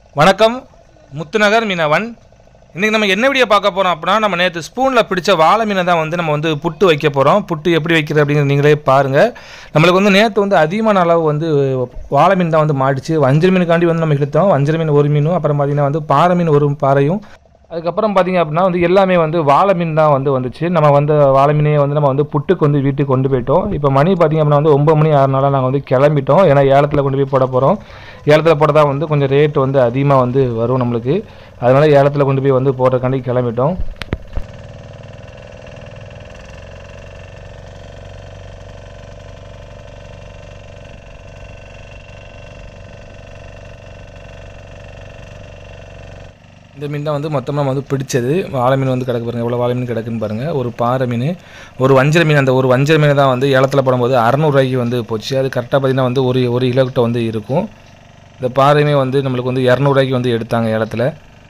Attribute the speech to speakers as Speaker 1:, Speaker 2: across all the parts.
Speaker 1: வணக்கம் முத்துநகர் மீனவன் இன்றைக்கி நம்ம என்ன வீடியோ பார்க்க போகிறோம் அப்படின்னா நம்ம நேற்று ஸ்பூனில் பிடிச்ச வாழை மீனை தான் வந்து நம்ம வந்து புட்டு வைக்க போகிறோம் புட்டு எப்படி வைக்கிறது அப்படிங்கிறது நீங்களே பாருங்கள் நம்மளுக்கு வந்து நேற்று வந்து அதிகமான அளவு வந்து வாழை மீன் தான் வந்து மாட்டுச்சு வஞ்சல் மீனுக்காண்டி வந்து நம்ம இழுத்தோம் வஞ்சல் மீன் ஒரு மீனும் அப்புறம் பார்த்திங்கன்னா வந்து பாறை மீன் ஒரு பாறையும் அதுக்கப்புறம் பார்த்திங்க அப்படின்னா வந்து எல்லாமே வந்து வாழை மீன் தான் வந்து வந்துச்சு நம்ம வந்து வாழை மீனையே வந்து நம்ம வந்து புட்டுக்கு வந்து வீட்டுக்கு கொண்டு போயிட்டோம் இப்போ மணி பார்த்திங்க அப்படின்னா வந்து ஒம்பது மணி ஆறுனால நாங்கள் வந்து கிளம்பிட்டோம் ஏன்னா ஏலத்தில் கொண்டு போய் போட போகிறோம் ஏலத்தில் போட்டதா வந்து கொஞ்சம் ரேட் வந்து அதிகமாக வந்து வரும் நம்மளுக்கு அதனால் ஏலத்தில் கொண்டு போய் வந்து போடுறதுக்காண்டி கிளம்பிட்டோம் இந்த மீன் தான் வந்து மொத்தமாக நம்ம வந்து பிடிச்சது வாழை மீன் வந்து கிடக்கு பாருங்கள் எவ்வளோ வாழை மீன் கிடக்குன்னு பாருங்கள் ஒரு பாறை மீன் ஒரு வஞ்சர மீன் அந்த ஒரு வஞ்சர மீன் தான் வந்து ஏலத்தில் போடும்போது அறநூறுவாய்க்கு வந்து போச்சு அது கரெக்டாக பார்த்தீங்கன்னா வந்து ஒரு ஒரு கிலோக்கிட்ட வந்து இருக்கும் இந்த பாறையுமே வந்து நம்மளுக்கு வந்து இரநூறுவாய்க்கு வந்து எடுத்தாங்க ஏலத்தில்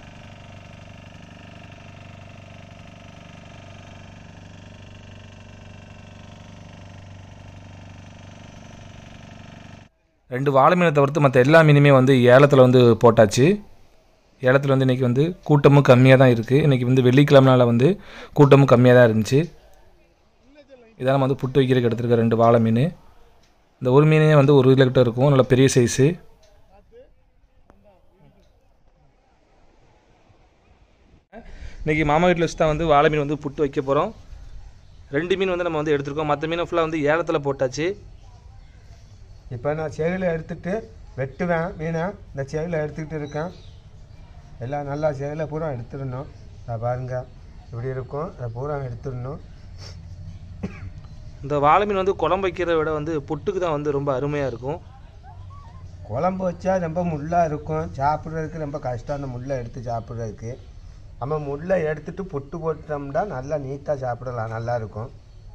Speaker 1: ரெண்டு வாழை மீனை தவிர்த்து மற்ற எல்லா மீனுமே வந்து ஏலத்தில் வந்து போட்டாச்சு ஏலத்தில் வந்து இன்றைக்கி வந்து கூட்டமும் கம்மியாக தான் இருக்குது இன்றைக்கி வந்து வெள்ளிக்கிழமைனால வந்து கூட்டமும் கம்மியாக தான் இருந்துச்சு இதான் நம்ம வந்து புட்டு வைக்கிறதுக்கு எடுத்துருக்க ரெண்டு வாழை மீன் இந்த ஒரு மீனே வந்து ஒரு கிலோ கிட்ட இருக்கும் நல்ல பெரிய சைஸு இன்றைக்கி மாமா வீட்டில் வச்சு தான் வந்து வாழை மீன் வந்து புட்டு வைக்க போகிறோம் ரெண்டு மீன் வந்து நம்ம வந்து எடுத்திருக்கோம் மற்ற மீனை ஃபுல்லாக வந்து ஏலத்தில் போட்டாச்சு
Speaker 2: இப்போ நான் செவில எடுத்துட்டு வெட்டுவேன் மீனை இந்த செவில எடுத்துக்கிட்டு இருக்கேன் எல்லாம் நல்லா செவில பூரா எடுத்துடணும் அதை பாருங்க இப்படி இருக்கும் அதை பூரா எடுத்துடணும்
Speaker 1: இந்த வாழை மீன் வந்து குழம்பு வைக்கிறத விட வந்து புட்டுக்கு தான் வந்து ரொம்ப அருமையாக இருக்கும்
Speaker 2: குழம்பு வச்சா ரொம்ப முள்ளாக இருக்கும் சாப்பிட்றதுக்கு ரொம்ப கஷ்டம் அந்த முள்ளை எடுத்து சாப்பிட்றதுக்கு நம்ம முள்ளை எடுத்துட்டு புட்டு போட்டோம்னா நல்லா நீட்டாக சாப்பிடலாம் நல்லா இருக்கும்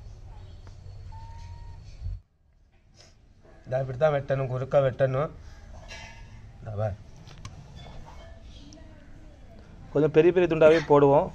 Speaker 2: இந்த இப்படி தான் வெட்டணும் குறுக்க வெட்டணும் இந்த பார்.
Speaker 1: கொஞ்சம் பெரிய பெரிய துண்டாகவே போடுவோம்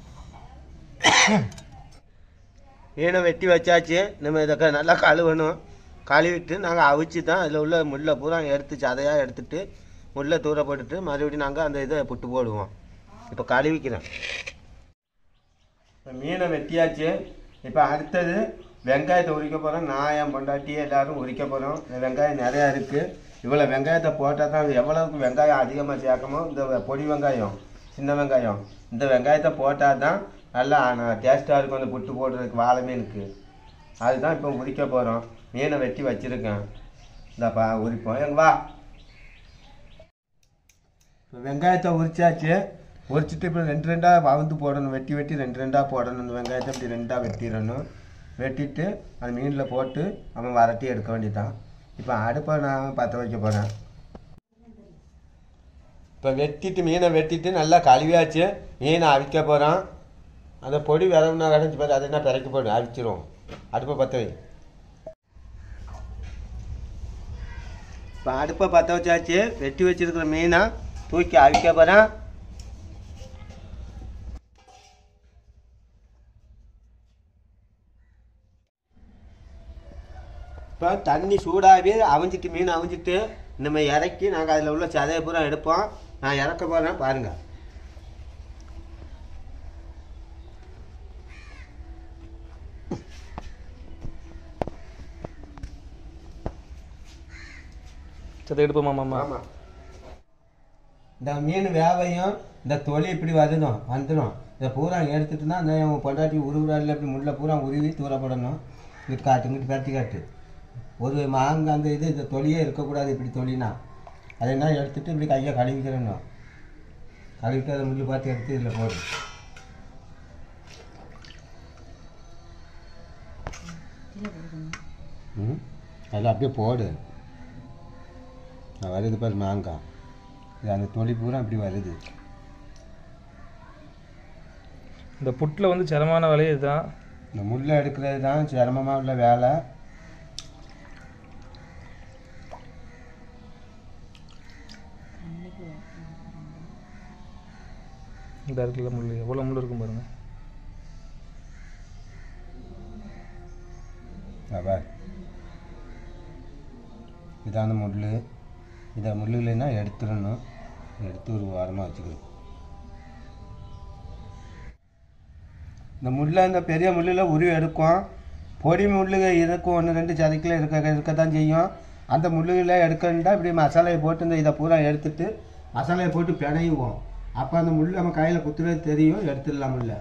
Speaker 2: மீனை வெட்டி வச்சாச்சு நம்ம இதை க- நல்லா கழுவணும் கழுவிட்டு நாங்கள் அவிச்சு தான் அதில் உள்ள முள்ளை பூரா எடுத்து சதையாக எடுத்துட்டு முள்ளை தூர போட்டுட்டு மறுபடியும் நாங்கள் அந்த இதை புட்டு போடுவோம் இப்போ கழுவிக்கிறேன் இப்போ மீனை வெட்டியாச்சு இப்போ அடுத்தது வெங்காயத்தை உரிக்க போகிறோம் நான் என் பொண்டாட்டி எல்லாரும் உரிக்க போகிறோம் இந்த வெங்காயம் நிறையா இருக்குது இவ்வளோ வெங்காயத்தை போட்டால் தான் எவ்வளவுக்கு வெங்காயம் அதிகமாக சேர்க்கமோ இந்த பொடி வெங்காயம் சின்ன வெங்காயம் இந்த வெங்காயத்தை போட்டால் தான் நல்லா டேஸ்ட்டாக இருக்கும் அந்த புட்டு போடுறதுக்கு வாழை மீனுக்கு அதுதான் இப்போ உரிக்க போகிறோம் மீனை வெட்டி வச்சுருக்கேன் இந்தாப்பா உரிப்போம் எங்க வா இப்போ வெங்காயத்தை உரிச்சாச்சு உரிச்சிட்டு இப்போ ரெண்டு ரெண்டாக வவுந்து போடணும் வெட்டி வெட்டி ரெண்டு ரெண்டாக போடணும் இந்த வெங்காயத்தை இப்படி ரெண்டாக வெட்டிடணும் வெட்டிட்டு அந்த மீனில் போட்டு அவன் வரட்டி எடுக்க வேண்டியதான் இப்போ அடுப்பை நான் பற்ற வைக்க போகிறேன் இப்போ வெட்டிட்டு மீனை வெட்டிட்டு நல்லா கழுவியாச்சு மீனை அவிக்க போகிறோம் அந்த பொடி விரவுனா கடைஞ்சி பாரு அதை என்ன பிறக்கி போடு அவிச்சிரும் அடுப்பை பற்ற வை இப்போ அடுப்பை பற்ற வச்சாச்சு வெட்டி வச்சிருக்கிற மீனை தூக்கி அவிக்க போகிறேன் இப்போ தண்ணி சூடாகி அவிஞ்சிட்டு மீன் அவிஞ்சிட்டு நம்ம இறக்கி நாங்கள் அதில் உள்ள சதையை பூரா எடுப்போம் நான் இறக்க போகிறேன் பாருங்கள்
Speaker 1: சரி எடுப்போமா மாமா
Speaker 2: ஆமாம் இந்த மீன் வேவையும் இந்த தொலி இப்படி வருதும் வந்துடும் இதை பூரா எடுத்துட்டு தான் இந்த என் பொண்டாட்டி உருவுறாடில் இப்படி முள்ள பூரா உருவி தூரப்படணும் இது காட்டு இங்கிட்டு பரட்டி காட்டு ஒரு மாங்க அந்த இது இந்த தொலியே இருக்கக்கூடாது இப்படி தொலினா அதை என்ன எடுத்துட்டு இப்படி கையை கழுவிக்கிறணும் கழுவிட்டு அதை முள்ளு பார்த்து எடுத்து இதில் போடு ம் அதில் அப்படியே போடு நான் வருது பாரு மாங்காய் இது அந்த தொலி பூரா இப்படி வருது
Speaker 1: இந்த புட்டில் வந்து சிரமமான வேலையே இதுதான்
Speaker 2: இந்த முள்ளை எடுக்கிறது தான் சிரமமாக உள்ள வேலை
Speaker 1: இந்த இருக்குல்ல முள் எவ்வளோ முள் இருக்கும் பாருங்க
Speaker 2: அப்பா இதான முள் இதை முள்ளுலைன்னா எடுத்துடணும் எடுத்து ஒரு வாரமாக வச்சுக்கணும் இந்த முள்ளை இந்த பெரிய முள்ளில் உருவி எடுக்கும் பொடி முள்ளுக இருக்கும் ஒன்று ரெண்டு சதைக்கில் இருக்க இருக்க தான் செய்யும் அந்த முள்ளுகளை எடுக்கணுண்டா இப்படி மசாலையை போட்டு இந்த இதை பூரா எடுத்துட்டு மசாலையை போட்டு பிணையுவோம் அப்போ அந்த முள் நம்ம கையில் குத்துறது தெரியும் எடுத்துடலாம் முள்ள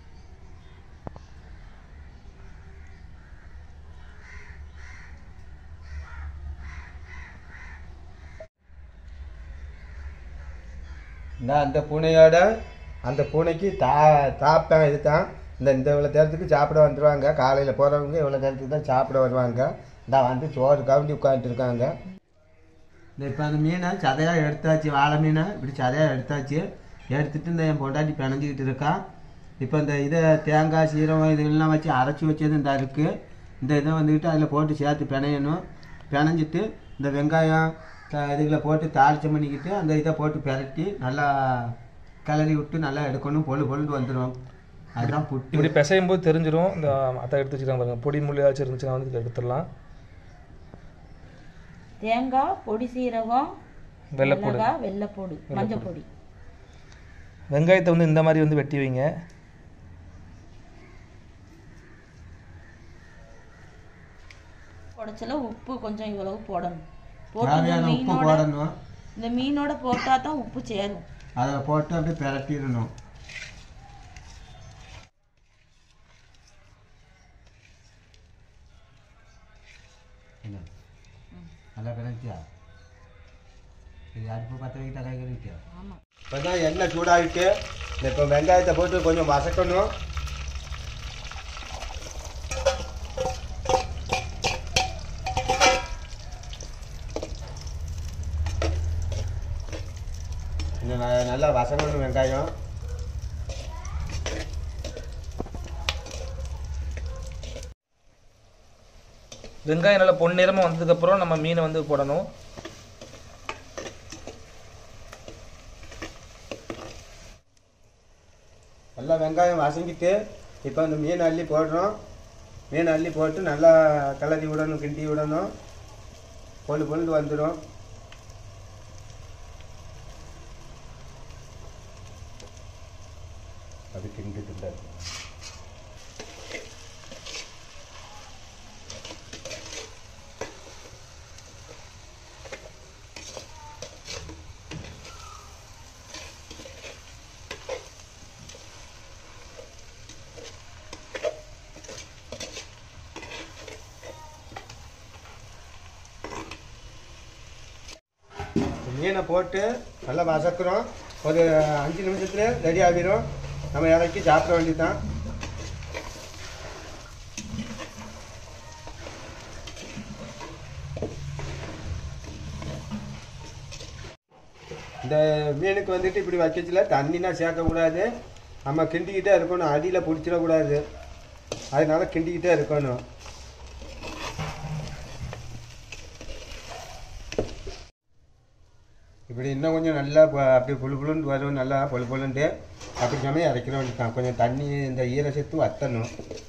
Speaker 2: இந்த அந்த பூனையோட அந்த பூனைக்கு தா தாப்பேன் இது தான் இந்த இந்த இவ்வளோ நேரத்துக்கு சாப்பிட வந்துடுவாங்க காலையில் போகிறவங்க இவ்வளோ நேரத்துக்கு தான் சாப்பிட வருவாங்க இந்த வந்து சோறு கவுண்டி உட்காந்துருக்காங்க இந்த இப்போ அந்த மீனை சதையாக எடுத்தாச்சு வாழை மீனை இப்படி சதையாக எடுத்தாச்சு எடுத்துட்டு இந்த என் பொண்டாட்டி பிணைஞ்சிக்கிட்டு இருக்கா இப்போ இந்த இதை தேங்காய் சீரகம் இதெல்லாம் வச்சு அரைச்சி வச்சது இந்த இருக்குது இந்த இதை வந்துக்கிட்டு அதில் போட்டு சேர்த்து பிணையணும் பிணைஞ்சிட்டு இந்த வெங்காயம் த- இதுகளை போட்டு தாளிச்சம் பண்ணிக்கிட்டு அந்த இதை போட்டு பிரட்டி நல்லா கிளறி விட்டு நல்லா எடுக்கணும் பொழு பொழுது வந்துடும் அதுதான் புட்டு
Speaker 1: இப்படி பிசையும் போது தெரிஞ்சிடும் இந்த அத்தை எடுத்து வச்சுருக்காங்க பாருங்க பொடி முள் ஏதாச்சும் இருந்துச்சுன்னா வந்து இதை எடுத்துடலாம்
Speaker 3: தேங்காய் பொடி சீரகம்
Speaker 1: வெள்ளைப்பூடு
Speaker 3: மிளகாய் வெள்ளைப்பொடி மஞ்சள் பொடி
Speaker 1: வெங்காயத்தை வந்து இந்த மாதிரி வந்து வெட்டி வைங்க
Speaker 3: குடைச்சல உப்பு கொஞ்சம் இவ்வளவு போடணும் போட்டு இந்த
Speaker 2: தேவையான உப்பு
Speaker 3: மீனோட
Speaker 2: போடணும்
Speaker 3: இந்த மீனோட போட்டா தான் உப்பு சேரும்
Speaker 2: அதை போட்டு அப்படியே பிரட்டிடணும் என்ன நல்லா பிணைச்சியா இது அடுப்பு பற்ற வைக்கிட்டா கை கழுவிட்டியா
Speaker 3: ஆமா
Speaker 2: இப்போ தான் எண்ணெய் சூடாகிட்டு இப்போ வெங்காயத்தை போட்டு கொஞ்சம் வசக்கணும் கொஞ்சம் ந- நல்லா வசக்கணும் வெங்காயம்
Speaker 1: வெங்காயம் நல்லா பொன்னிறமாக வந்ததுக்கப்புறம் நம்ம மீனை வந்து போடணும்
Speaker 2: நல்லா வெங்காயம் வசங்கிட்டு இப்போ அந்த மீன் அள்ளி போடுறோம் மீன் அள்ளி போட்டு நல்லா கிளறி விடணும் கிண்டி விடணும் பொழு பொழுது வந்துடும் அது கிண்டிட்டு இருந்தாரு மீனை போட்டு நல்லா வசக்குறோம் ஒரு அஞ்சு நிமிஷத்துல ரெடி ஆகிரும் நம்ம இறக்கி சாப்பிட வேண்டியதுதான் இந்த மீனுக்கு வந்துட்டு இப்படி வைக்கச்சில தண்ணினா சேர்க்கக்கூடாது நம்ம கிண்டிக்கிட்டே இருக்கணும் அடியில் பிடிச்சிடக்கூடாது அதனால கிண்டிக்கிட்டே இருக்கணும் இப்படி இன்னும் கொஞ்சம் நல்லா ப- அப்படி புழு புழுன்னு வரும் நல்லா பொழு பொழுண்டு அப்படி சமயம் இறக்கிற வேண்டியதான் கொஞ்சம் தண்ணி இந்த ஈர சேர்த்து வத்தணும்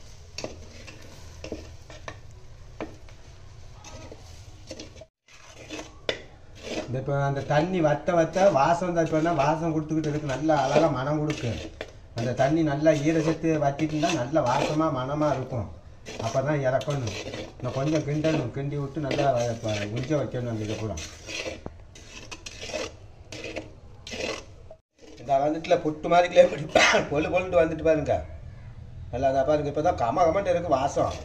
Speaker 2: இந்த இப்போ அந்த தண்ணி வத்த வத்த வாசம் தான் இப்போ வாசம் கொடுத்துக்கிட்டு இருக்கு நல்லா அழகாக மனம் கொடுக்கு அந்த தண்ணி நல்லா ஈர சேர்த்து வத்திட்டு இருந்தா நல்லா வாசமாக மனமாக இருக்கும் அப்போ தான் இறக்கணும் இன்னும் கொஞ்சம் கிண்டணும் கிண்டி விட்டு நல்லா வ- உஞ்ச வைக்கணும் அந்த இதை பூரா இந்த வந்துட்டுல புட்டு மாதிரிக்கலே இப்படி பொழு பொழுண்டு வந்துட்டு பாருங்க நல்லா அதான் பாருங்க இப்போ தான் கம கமன்ட்டு இருக்கு வாசம்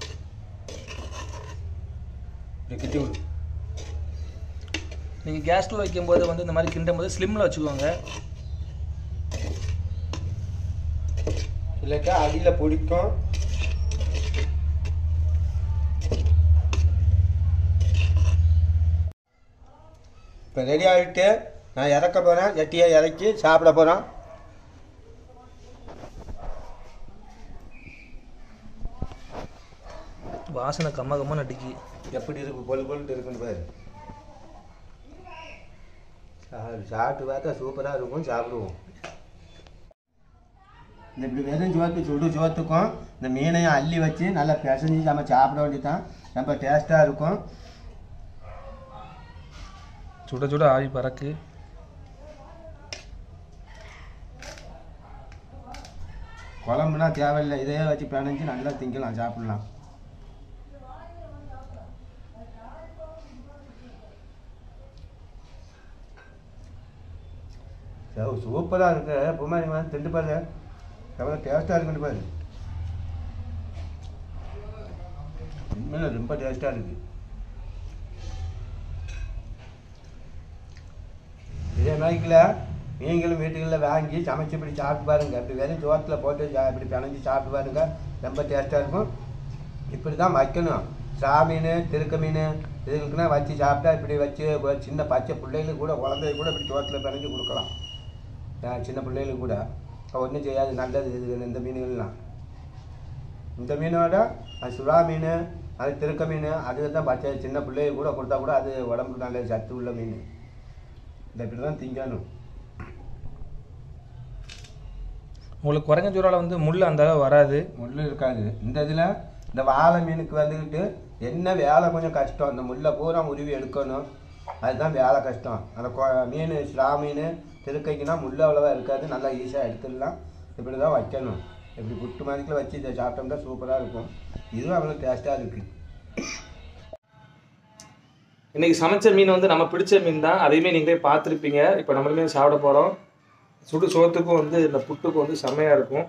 Speaker 2: இப்படி கிட்டி விடு
Speaker 1: நீங்கள் கேஸ்டில் வைக்கும்போது வந்து இந்த மாதிரி கிண்டும் போது ஸ்லிம்மில் வச்சுக்கோங்க
Speaker 2: இல்லைக்கா அடியில் பிடிக்கும் இப்போ ரெடி ஆகிட்டு நான் இறக்க போகிறேன் எட்டியை இறக்கி சாப்பிட போகிறோம்
Speaker 1: வாசனை கம்ம கம்மன்னு அடிக்கி
Speaker 2: எப்படி இருக்கு பொல் பொல்ட்டு இருக்குன்னு பாரு சா- சாப்பிட்டு பார்த்தா சூப்பராக இருக்கும் சாப்பிடுவோம் இந்த இப்படி வெறும் சோத்து சுடு சோத்துக்கும் இந்த மீனையும் அள்ளி வச்சு நல்லா பிசைஞ்சு நம்ம சாப்பிட வேண்டியதான் ரொம்ப டேஸ்ட்டாக இருக்கும்
Speaker 1: சுட சுட ஆவி பறக்கு
Speaker 2: குழம்புனா தேவையில்லை இதையே வச்சு பிணைஞ்சு நல்லா திங்கலாம் சாப்பிடலாம் சூப்பராக இருக்கு புமாரி மாதிரி திண்டு பாரு எவ்வளோ டேஸ்ட்டாக இருக்குன்னு பாரு உண்மையில ரொம்ப டேஸ்ட்டாக இருக்கு இதே மாதிரிக்கில் நீங்களும் வீட்டுகளில் வாங்கி சமைச்சு இப்படி சாப்பிட்டு பாருங்க இப்படி வெறும் சோத்தில் போட்டு சா- இப்படி பிணைஞ்சு சாப்பிட்டு பாருங்க ரொம்ப டேஸ்ட்டாக இருக்கும் இப்படி தான் வைக்கணும் சா மீன் திருக்க மீன் இதுகளுக்குனா வச்சு சாப்பிட்டா இப்படி வச்சு ஒரு சின்ன பச்சை பிள்ளைகளுக்கு கூட குழந்தைய கூட இப்படி சோத்தில் பிணைஞ்சு கொடுக்கலாம் ஆ, சின்ன பிள்ளைகளுக்கு கூட ஒன்றும் செய்யாது நல்லது இது இந்த மீன்கள்லாம் இந்த மீனோட அது சுறா மீன் அது திருக்க மீன் அதுக்கு தான் பச்சை சின்ன பிள்ளைய கூட கொடுத்தா கூட அது உடம்புக்கு நல்ல சத்து உள்ள மீன் இந்த இப்படி தான் திங்கணும்
Speaker 1: உங்களுக்கு குரங்கஞ்சூறால வந்து முள் அந்த அளவு வராது
Speaker 2: முள் இருக்காது இந்த இதில் இந்த வாழை மீனுக்கு வந்துக்கிட்டு என்ன வேலை கொஞ்சம் கஷ்டம் இந்த முள்ளை பூரா உருவி எடுக்கணும் அதுதான் வேலை கஷ்டம் அந்த கொ- மீன் ஸ்ரா மீன் திருக்கைக்குன்னா முள் அவ்வளோவா இருக்காது நல்லா ஈஸியாக எடுத்துடலாம் இப்படி தான் வைக்கணும் இப்படி புட்டு மாதிரிக்கில் வச்சு இதை சாப்பிட்டோம்னா சூப்பராக இருக்கும் இதுவும் அவ்வளோ டேஸ்ட்டாக இருக்குது
Speaker 1: இன்னைக்கு சமைச்ச மீன் வந்து நம்ம பிடிச்ச மீன் தான் அதையுமே நீங்களே பார்த்துருப்பீங்க இப்போ நம்மளுமே சாப்பிட போகிறோம் சுடு சோத்துக்கும் வந்து இந்த புட்டுக்கும் வந்து செம்மையாக இருக்கும்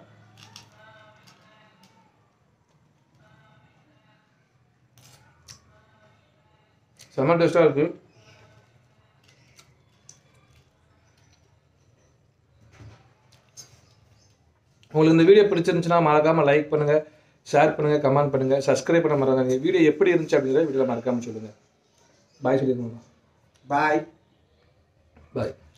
Speaker 1: செம்ம டேஸ்ட்டாக இருக்குது உங்களுக்கு இந்த வீடியோ பிடிச்சிருந்துச்சுன்னா மறக்காமல் லைக் பண்ணுங்கள் ஷேர் பண்ணுங்கள் கமெண்ட் பண்ணுங்கள் சப்ஸ்கிரைப் பண்ண மறக்காதீங்க வீடியோ எப்படி இருந்துச்சு அப்படிங்கிறத வீடியோவில் மறக்காமல் சொல்லுங்கள் பாய் சொல்லிடுங்க
Speaker 2: பாய்
Speaker 1: பாய்